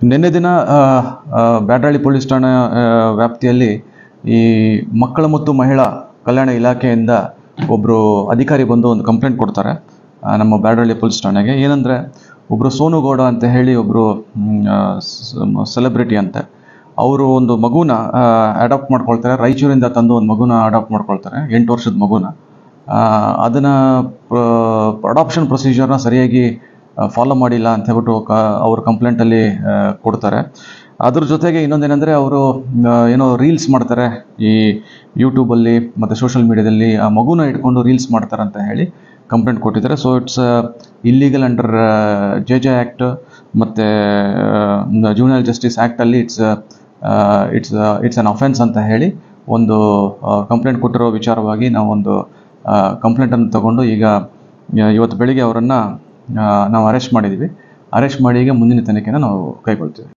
ನಿನ್ನೆ ದಿನ ಆ, ಆ, ಬ್ಯಾಡರಳ್ಳಿ ಪೊಲೀಸ್ ಠಾಣೆ ಆ, ವ್ಯಾಪ್ತಿಯಲ್ಲಿ ಈ ಮಕ್ಕಳ ಮತ್ತು ಮಹಿಳಾ ಕಲ್ಯಾಣ ಇಲಾಖೆಯಿಂದ ಒಬ್ಬರು ಅಧಿಕಾರಿ ಬಂದು ಒಂದು ಕಂಪ್ಲೇಂಟ್ ಕೊಡ್ತಾರೆ ಆ, ನಮ್ಮ ಬ್ಯಾಡರಳ್ಳಿ ಪೊಲೀಸ್ ಠಾಣೆಗೆ ಏನಂದರೆ ಒಬ್ಬರು ಸೋನು ಗೌಡ ಅಂತ ಹೇಳಿ ಒಬ್ಬರು ಸೆಲೆಬ್ರಿಟಿ ಅಂತೆ ಅವರು ಒಂದು ಮಗುನ ಅಡಾಪ್ಟ್ ಮಾಡ್ಕೊಳ್ತಾರೆ ರಾಯಚೂರಿಂದ ತಂದು ಒಂದು ಮಗುನ ಅಡಾಪ್ಟ್ ಮಾಡ್ಕೊಳ್ತಾರೆ ಎಂಟು ವರ್ಷದ ಮಗುನ ಆ, ಅದನ್ನ ಅಡಾಪ್ಷನ್ ಪ್ರೊಸೀಜರ್ನ ಸರಿಯಾಗಿ ಫಾಲೋ ಮಾಡಿಲ್ಲ ಅಂತ ಹೇಳ್ಬಿಟ್ಟು ಕ ಅವ್ರ ಕಂಪ್ಲೇಂಟಲ್ಲಿ ಕೊಡ್ತಾರೆ ಅದ್ರ ಜೊತೆಗೆ ಇನ್ನೊಂದೇನೆಂದರೆ ಅವರು ಏನೋ ರೀಲ್ಸ್ ಮಾಡ್ತಾರೆ ಈ ಯೂಟ್ಯೂಬಲ್ಲಿ ಮತ್ತು ಸೋಷಿಯಲ್ ಮೀಡಿಯಾದಲ್ಲಿ ಆ ಮಗುನ ಇಟ್ಕೊಂಡು ರೀಲ್ಸ್ ಮಾಡ್ತಾರೆ ಅಂತ ಹೇಳಿ ಕಂಪ್ಲೇಂಟ್ ಕೊಟ್ಟಿದ್ದಾರೆ so it's illegal under J J act ಮತ್ತು ಜೂನಿಯರ್ ಜಸ್ಟಿಸ್ ಆ್ಯಕ್ಟಲ್ಲಿ it's it's it's an offence ಅಂತ ಹೇಳಿ ಒಂದು ಕಂಪ್ಲೇಂಟ್ ಕೊಟ್ಟಿರೋ ವಿಚಾರವಾಗಿ ನಾವು ಒಂದು ಕಂಪ್ಲೇಂಟನ್ನು ತಗೊಂಡು ಈಗ ಆ, ಇವತ್ತು ಬೆಳಿಗ್ಗೆ ಅವರನ್ನು ನಾವು ಅರೆಸ್ಟ್ ಮಾಡಿದ್ದೀವಿ ಅರೆಸ್ಟ್ ಮಾಡಿ ಈಗ ಮುಂದಿನ ತನಿಖೆನ ನಾವು ಕೈಗೊಳ್ತೀವಿ